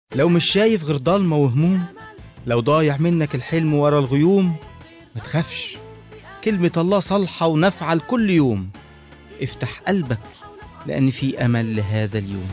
لو مش شايف غير ضلمة وهموم لو ضايع منك الحلم ورا الغيوم ما تخافش كلمة الله صالحة ونافعة لكل يوم افتح قلبك لأن في أمل لهذا اليوم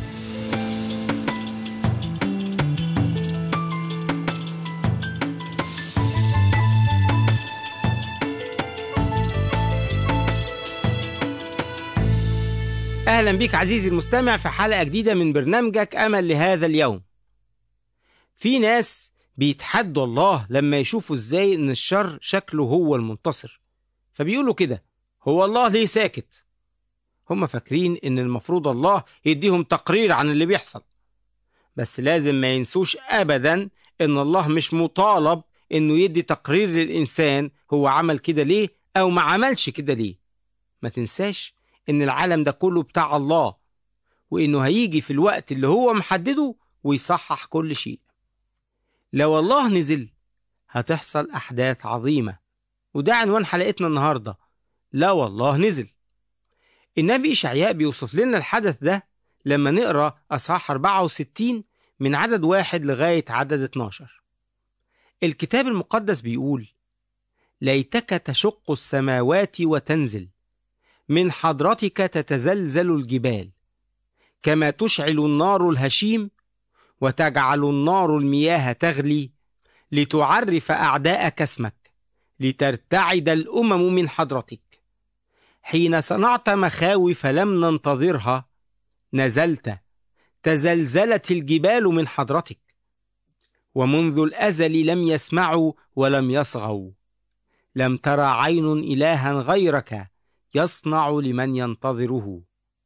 أهلا بك عزيزي المستمع في حلقة جديدة من برنامجك أمل لهذا اليوم في ناس بيتحدوا الله لما يشوفوا ازاي ان الشر شكله هو المنتصر فبيقولوا كده هو الله ليه ساكت هم فاكرين ان المفروض الله يديهم تقرير عن اللي بيحصل بس لازم ما ينسوش ابدا ان الله مش مطالب انه يدي تقرير للانسان هو عمل كده ليه او ما عملش كده ليه ما تنساش ان العالم ده كله بتاع الله وانه هيجي في الوقت اللي هو محدده ويصحح كل شيء لو الله نزل هتحصل أحداث عظيمة وده عنوان حلقتنا النهاردة لا والله نزل النبي إشعياء بيوصف لنا الحدث ده لما نقرأ أصحاح 64 من عدد واحد لغاية عدد 12 الكتاب المقدس بيقول ليتك تشق السماوات وتنزل من حضرتك تتزلزل الجبال كما تشعل النار الهشيم وتجعل النار المياه تغلي لتعرف أعداءك اسمك لترتعد الأمم من حضرتك حين صنعت مخاوف لم ننتظرها نزلت تزلزلت الجبال من حضرتك ومنذ الأزل لم يسمعوا ولم يصغوا لم ترى عين إلها غيرك يصنع لمن ينتظره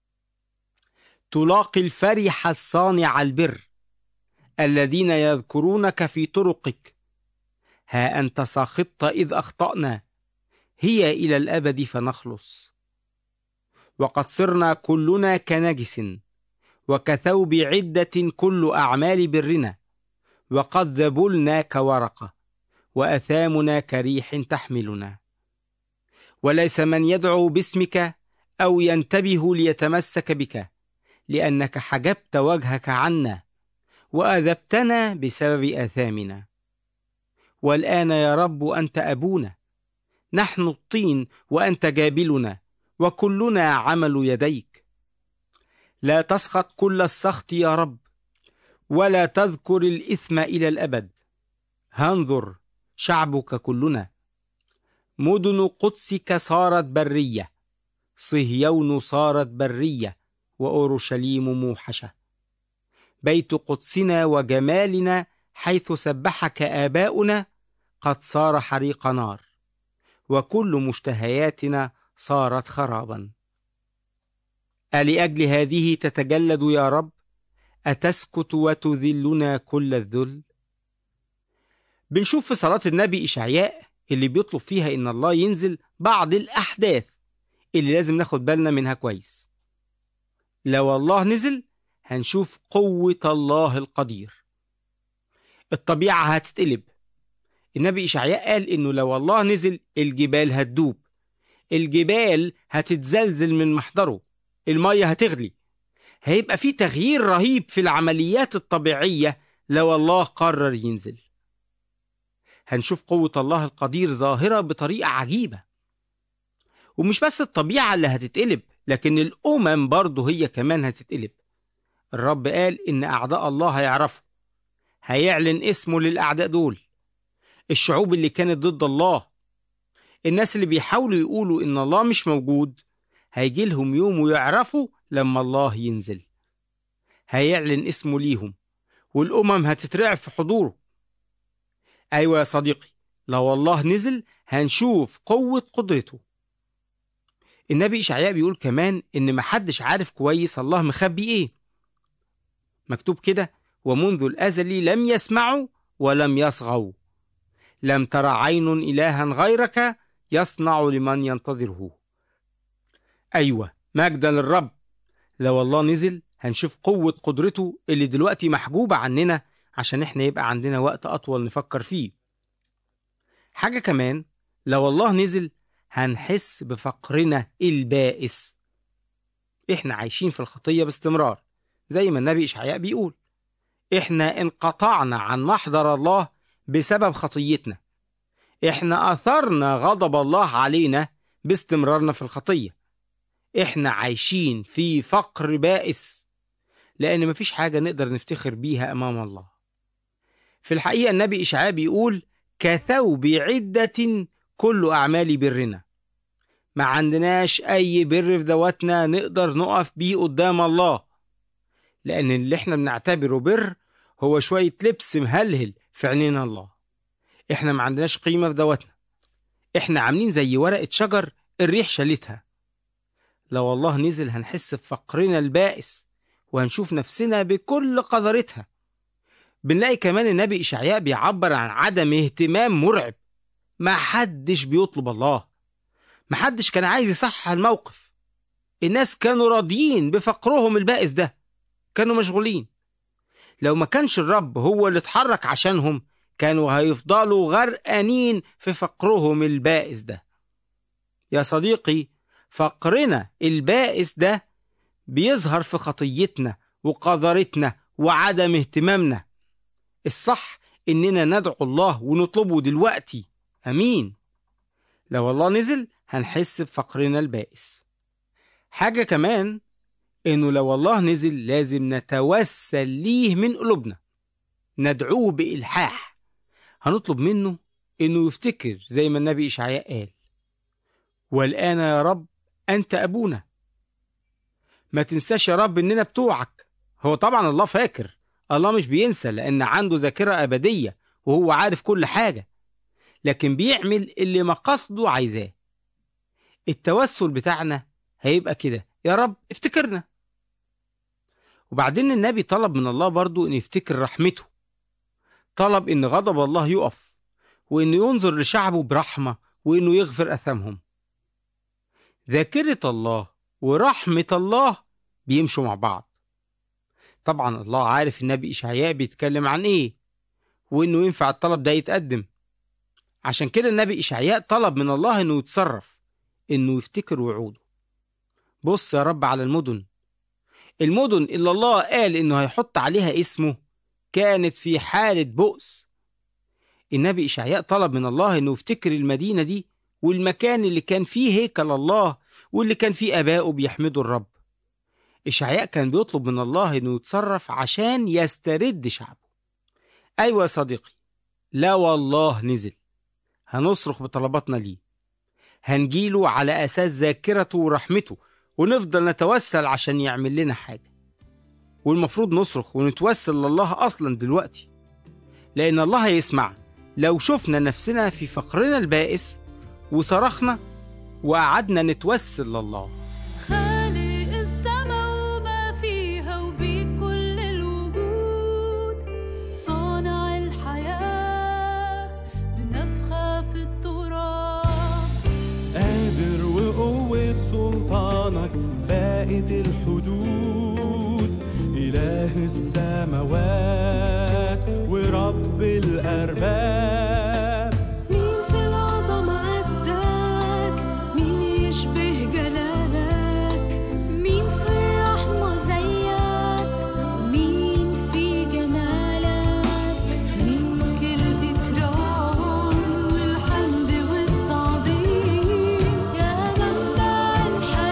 تلاقي الفرح الصانع البر الذين يذكرونك في طرقك ها أنت ساخطت إذ أخطأنا هي إلى الأبد فنخلص وقد صرنا كلنا كنجس وكثوب عدة كل أعمال برنا وقد ذبلنا كورقة وأثامنا كريح تحملنا وليس من يدعو باسمك أو ينتبه ليتمسك بك لأنك حجبت وجهك عنا وأذبتنا بسبب آثامنا والآن يا رب أنت أبونا نحن الطين وأنت جابلنا وكلنا عمل يديك لا تسخط كل السخط يا رب ولا تذكر الإثم إلى الأبد هانظر شعبك كلنا مدن قدسك صارت برية صهيون صارت برية وأورشليم موحشة بيت قدسنا وجمالنا حيث سبحك آباؤنا قد صار حريق نار وكل مشتهياتنا صارت خرابا ألأجل هذه تتجلد يا رب أتسكت وتذلنا كل الذل بنشوف في صلاة النبي إشعياء اللي بيطلب فيها إن الله ينزل بعض الأحداث اللي لازم ناخد بالنا منها كويس لو الله نزل هنشوف قوة الله القدير الطبيعة هتتقلب النبي إشعياء قال إنه لو الله نزل الجبال هتدوب الجبال هتتزلزل من محضره المية هتغلي هيبقى في تغيير رهيب في العمليات الطبيعية لو الله قرر ينزل هنشوف قوة الله القدير ظاهرة بطريقة عجيبة ومش بس الطبيعة اللي هتتقلب لكن الأمم برضه هي كمان هتتقلب الرب قال إن أعداء الله هيعرفوا هيعلن اسمه للأعداء دول الشعوب اللي كانت ضد الله الناس اللي بيحاولوا يقولوا إن الله مش موجود هيجي لهم يوم ويعرفوا لما الله ينزل هيعلن اسمه ليهم والأمم هتترعب في حضوره أيوة يا صديقي لو الله نزل هنشوف قوة قدرته النبي إشعياء بيقول كمان إن محدش عارف كويس الله مخبي إيه مكتوب كده ومنذ الأزل لم يسمعوا ولم يصغوا لم ترى عين إلها غيرك يصنع لمن ينتظره أيوة مجدا للرب لو الله نزل هنشوف قوة قدرته اللي دلوقتي محجوبة عننا عشان احنا يبقى عندنا وقت أطول نفكر فيه حاجة كمان لو الله نزل هنحس بفقرنا البائس احنا عايشين في الخطية باستمرار زي ما النبي إشعياء بيقول إحنا انقطعنا عن محضر الله بسبب خطيتنا إحنا أثرنا غضب الله علينا باستمرارنا في الخطية إحنا عايشين في فقر بائس لأن مفيش حاجة نقدر نفتخر بيها أمام الله في الحقيقة النبي إشعياء بيقول كثوب عدة كل أعمال برنا ما عندناش أي بر في ذواتنا نقدر نقف بيه قدام الله لأن اللي احنا بنعتبره بر هو شوية لبس مهلهل في عينين الله احنا ما عندناش قيمة في ذواتنا احنا عاملين زي ورقة شجر الريح شالتها لو الله نزل هنحس بفقرنا البائس وهنشوف نفسنا بكل قذرتها بنلاقي كمان النبي إشعياء بيعبر عن عدم اهتمام مرعب ما حدش بيطلب الله ما حدش كان عايز يصحح الموقف الناس كانوا راضيين بفقرهم البائس ده كانوا مشغولين لو ما كانش الرب هو اللي اتحرك عشانهم كانوا هيفضلوا غرقانين في فقرهم البائس ده يا صديقي فقرنا البائس ده بيظهر في خطيتنا وقذرتنا وعدم اهتمامنا الصح اننا ندعو الله ونطلبه دلوقتي امين لو الله نزل هنحس بفقرنا البائس حاجة كمان انه لو الله نزل لازم نتوسل ليه من قلوبنا ندعوه بإلحاح هنطلب منه انه يفتكر زي ما النبي إشعياء قال والآن يا رب أنت أبونا ما تنساش يا رب إننا بتوعك هو طبعا الله فاكر الله مش بينسى لأن عنده ذاكرة أبدية وهو عارف كل حاجة لكن بيعمل اللي مقاصده عايزاه التوسل بتاعنا هيبقى كده يا رب افتكرنا وبعدين النبي طلب من الله برضو ان يفتكر رحمته طلب ان غضب الله يقف وانه ينظر لشعبه برحمة وانه يغفر اثامهم ذاكرة الله ورحمة الله بيمشوا مع بعض طبعا الله عارف النبي إشعياء بيتكلم عن إيه وإنه ينفع الطلب ده يتقدم عشان كده النبي إشعياء طلب من الله إنه يتصرف إنه يفتكر وعوده بص يا رب على المدن المدن اللي الله قال إنه هيحط عليها اسمه كانت في حالة بؤس النبي إشعياء طلب من الله إنه يفتكر المدينة دي والمكان اللي كان فيه هيكل الله واللي كان فيه آباؤه بيحمدوا الرب إشعياء كان بيطلب من الله إنه يتصرف عشان يسترد شعبه أيوة يا صديقي لا والله نزل هنصرخ بطلباتنا ليه هنجيله على أساس ذاكرته ورحمته ونفضل نتوسل عشان يعمل لنا حاجة والمفروض نصرخ ونتوسل لله أصلا دلوقتي لأن الله هيسمع لو شفنا نفسنا في فقرنا البائس وصرخنا وقعدنا نتوسل لله خالق السما وما فيها وبكل الوجود صانع الحياة بنفخة في التراب قادر وقوة سلطانك فائت الحدود إله السماوات ورب الأرباب مين في العظمة قدك مين يشبه جلالك مين في الرحمة زيك ومين في جمالك ليك الإكرام والحمد والتعظيم يا منبع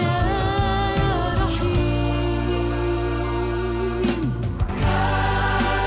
الحياة يا رحيم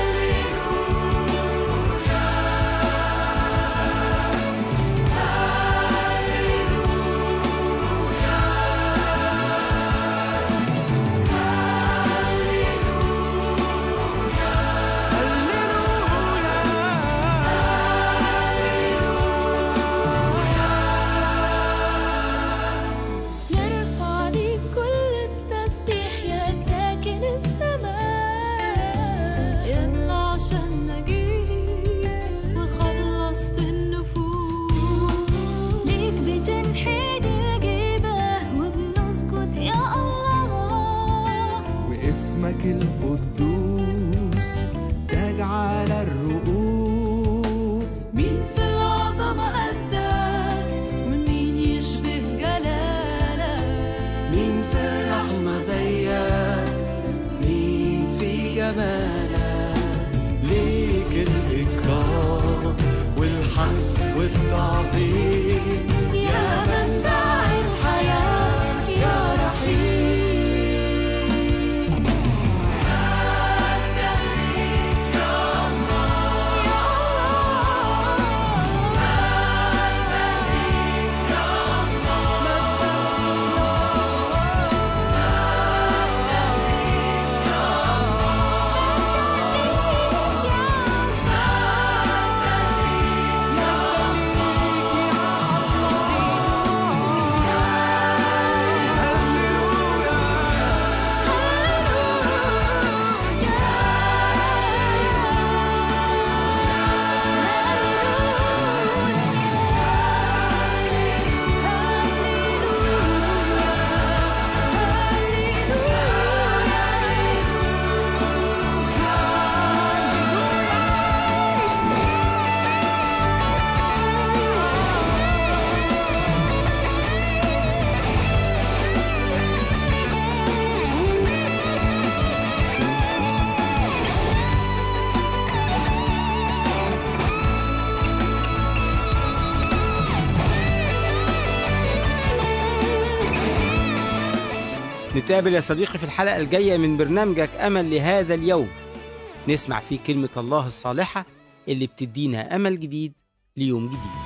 نتقابل يا صديقي في الحلقة الجاية من برنامجك أمل لهذا اليوم نسمع فيه كلمة الله الصالحة اللي بتدينا أمل جديد ليوم جديد